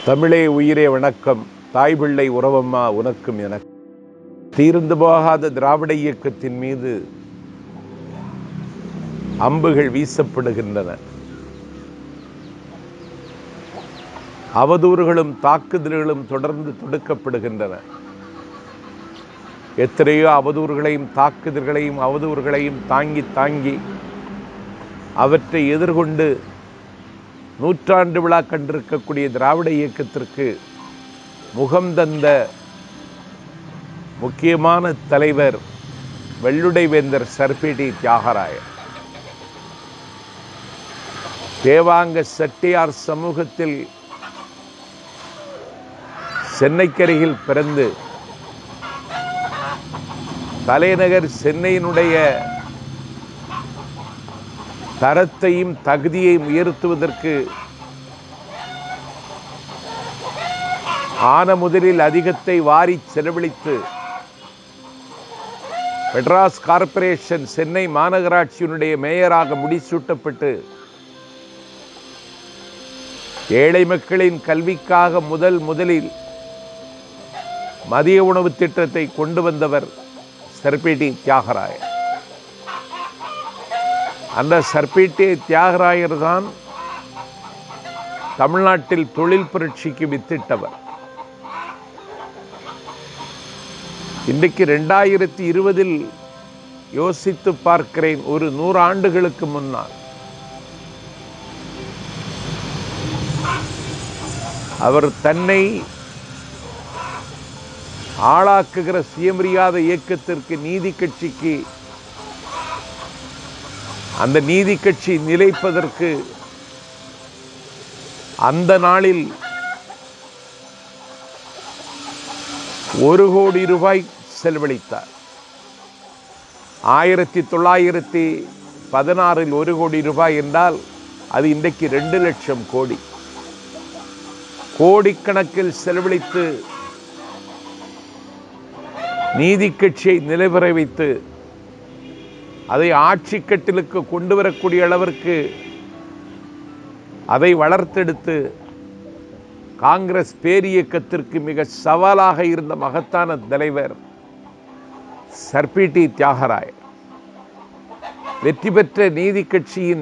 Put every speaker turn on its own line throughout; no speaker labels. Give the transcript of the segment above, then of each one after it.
தமிழே உயிரே வணக்கம் தாய் பிள்ளை உறவம்மா உனக்கும் எனக்கு தீர்ந்து போகாத திராவிட இயக்கத்தின் மீது அம்புகள் வீசப்படுகின்றன அவதூறுகளும் தாக்குதல்களும் தொடர்ந்து தொடுக்கப்படுகின்றன எத்தனையோ அவதூறுகளையும் தாக்குதல்களையும் அவதூறுகளையும் தாங்கி தாங்கி அவற்றை எதிர்கொண்டு நூற்றாண்டு விழா கண்டிருக்கக்கூடிய திராவிட இயக்கத்திற்கு முகம் தந்த முக்கியமான தலைவர் வெள்ளுடை வேந்தர் சர்பேட்டி தியாகராயர் தேவாங்க செட்டியார் சமூகத்தில் சென்னைக்கருகில் பிறந்து தலைநகர் சென்னையினுடைய தரத்தையும் தகுதியையும் உயர்த்துவதற்கு ஆன முதலில் அதிகத்தை வாரி செலவழித்து மெட்ராஸ் கார்ப்பரேஷன் சென்னை மாநகராட்சியினுடைய மேயராக முடிசூட்டப்பட்டு ஏழை மக்களின் கல்விக்காக முதல் முதலில் மதிய உணவு திட்டத்தை கொண்டு வந்தவர் சர்பேட்டி தியாகராயர் அந்த சர்பேட்டே தியாகராயர் தான் தமிழ்நாட்டில் தொழில் புரட்சிக்கு வித்திட்டவர் இன்றைக்கு ரெண்டாயிரத்தி இருபதில் யோசித்து பார்க்கிறேன் ஒரு நூறு ஆண்டுகளுக்கு முன்னால் அவர் தன்னை ஆளாக்குகிற சுயமரியாத இயக்கத்திற்கு நீதி கட்சிக்கு அந்த நீதி கட்சி நிலைப்பதற்கு அந்த நாளில் ஒரு கோடி ரூபாய் செலவழித்தார் ஆயிரத்தி தொள்ளாயிரத்தி பதினாறில் ஒரு கோடி ரூபாய் என்றால் அது இன்றைக்கு ரெண்டு லட்சம் கோடி கோடிக்கணக்கில் செலவழித்து நீதி கட்சியை நிலைபெற வைத்து அதை ஆட்சி கட்டிலுக்கு கொண்டு வரக்கூடிய அளவிற்கு அதை வளர்த்தெடுத்து காங்கிரஸ் பேரியக்கத்திற்கு மிக சவாலாக இருந்த மகத்தான தலைவர் சர்பிடி தியாகராய் வெற்றி பெற்ற நீதி கட்சியின்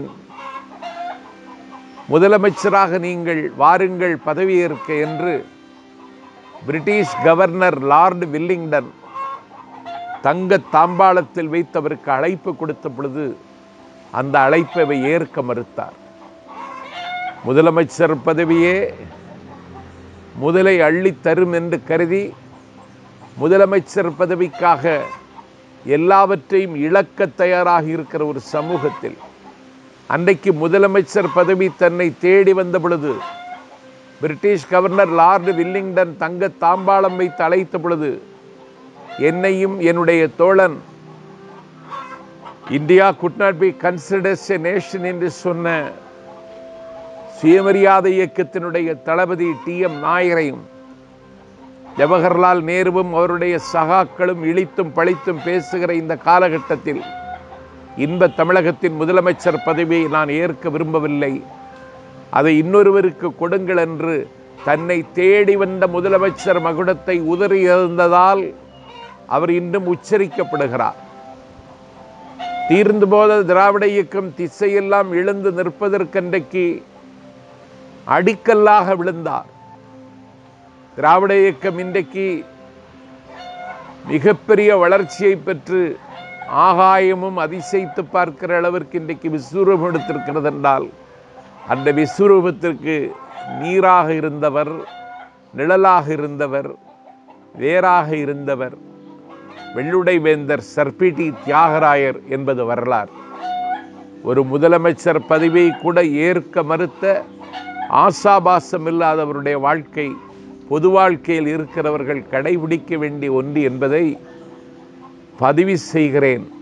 முதலமைச்சராக நீங்கள் வாருங்கள் பதவியேற்க என்று பிரிட்டிஷ் கவர்னர் லார்டு வில்லிங்டன் தங்க தாம்பாளத்தில் வைத்தவருக்கு அழைப்பு கொடுத்த பொழுது அந்த அழைப்பை ஏற்க மறுத்தார் முதலமைச்சர் பதவியே முதலை அள்ளி தரும் என்று கருதி முதலமைச்சர் பதவிக்காக எல்லாவற்றையும் இழக்க தயாராக இருக்கிற ஒரு சமூகத்தில் அன்றைக்கு முதலமைச்சர் பதவி தன்னை தேடி வந்த பொழுது பிரிட்டிஷ் கவர்னர் லார்டு வில்லிங்டன் தங்க தாம்பாளம் வைத்து அழைத்த பொழுது என்னையும் என்னுடைய தோழன் India could not be considers a nation என்று சொன்ன சுயமரியாதை இயக்கத்தினுடைய தளபதி டி எம் நாயரையும் ஜவஹர்லால் நேருவும் அவருடைய சகாக்களும் இழித்தும் பழித்தும் பேசுகிற இந்த காலகட்டத்தில் இன்ப தமிழகத்தின் முதலமைச்சர் பதவியை நான் ஏற்க விரும்பவில்லை அதை இன்னொருவருக்கு கொடுங்கள் என்று தன்னை தேடி வந்த முதலமைச்சர் மகுடத்தை உதறி இருந்ததால் அவர் இன்னும் உச்சரிக்கப்படுகிறார் தீர்ந்து போத திராவிட இயக்கம் திசையெல்லாம் எழுந்து நிற்பதற்கன்றைக்கு அடிக்கல்லாக விழுந்தார் திராவிட இயக்கம் இன்றைக்கு மிகப்பெரிய வளர்ச்சியை பெற்று ஆகாயமும் அதிசயித்து பார்க்கிற அளவிற்கு இன்றைக்கு விஸ்வரூபம் எடுத்திருக்கிறது என்றால் அந்த விஸ்வரூபத்திற்கு நீராக இருந்தவர் நிழலாக இருந்தவர் வேறாக இருந்தவர் வெள்ளுடை வேந்தர் சர்பிடி தியாகராயர் என்பது வரலாறு ஒரு முதலமைச்சர் பதவியை கூட ஏற்க மறுத்த ஆசாபாசம் இல்லாதவருடைய வாழ்க்கை பொது வாழ்க்கையில் இருக்கிறவர்கள் கடைபிடிக்க வேண்டிய ஒன்று என்பதை பதிவு செய்கிறேன்